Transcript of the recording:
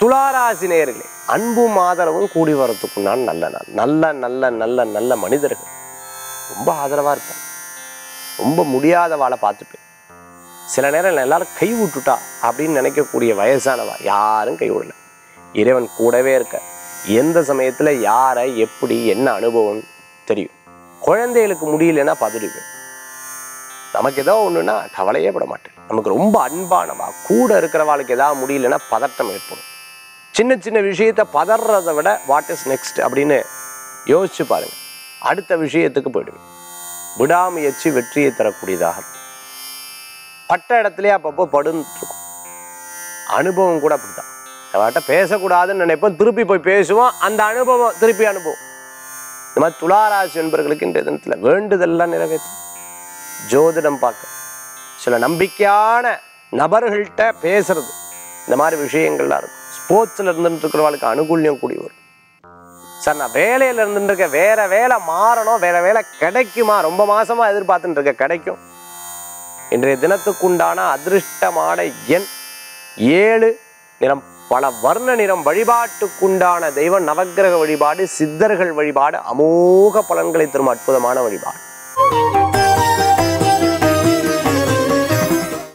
துளாராசி நேயர்களே அன்பும் ஆதரவும் கூடி வரத்துக்குண்டான நல்ல நாள் நல்ல நல்ல நல்ல நல்ல மனிதர்கள் ரொம்ப ஆதரவா இருப்பாங்க ரொம்ப முடியாதவாளை பார்த்துப்பேன் சில நேரம் எல்லாரும் கை விட்டுட்டா அப்படின்னு நினைக்கக்கூடிய வயசானவா யாரும் கை விடல இறைவன் கூடவே இருக்க எந்த சமயத்துல யாரை எப்படி என்ன அனுபவம் தெரியும் குழந்தைகளுக்கு முடியலன்னா பதறிவேன் நமக்கு ஏதோ ஒண்ணுன்னா கவலையே பட மாட்டேன் நமக்கு ரொம்ப அன்பானவா கூட இருக்கிறவாளுக்கு ஏதாவது முடியலன்னா பதட்டம் ஏற்படும் சின்ன சின்ன விஷயத்த பதறதை விட வாட் இஸ் நெக்ஸ்ட் அப்படின்னு யோசிச்சு பாருங்க அடுத்த விஷயத்துக்கு போயிடுவேன் விடாமுயற்சி வெற்றியை தரக்கூடியதாக இருக்கும். பட்ட இடத்துலயே அப்பப்போ படுன்னு இருக்கும் அனுபவம் கூட அப்படிதான் அவட்ட பேசக்கூடாதுன்னு நினைப்போம் திருப்பி போய் பேசுவோம் அந்த அனுபவம் திருப்பி அனுபவம் இந்த மாதிரி துளாராசி என்பவர்களுக்கு இந்த தினத்துல வேண்டுதல்லாம் நிறைவேற்றும் ஜோதிடம் பார்க்க சில நம்பிக்கையான நபர்கள்ட்ட பேசுறது இந்த மாதிரி விஷயங்கள்லாம் இருக்கும் ஸ்போர்ட்ஸ்ல இருந்துட்டு இருக்கிறவங்களுக்கு அனுகூல்யம் கூடி வரும் சார் நான் வேலையில இருந்துட்டு இருக்கேன் வேற வேலை மாறணும் வேற வேலை கிடைக்குமா ரொம்ப மாசமா எதிர்பார்த்துட்டு இருக்க கிடைக்கும் இன்றைய தினத்துக்குண்டான அதிர்ஷ்டமான எண் ஏழு நிறம் பல வர்ண நிறம் வழிபாட்டுக்குண்டான தெய்வம் நவக்கிரக வழிபாடு சித்தர்கள் வழிபாடு அமோக பலன்களை தரும் அற்புதமான வழிபாடு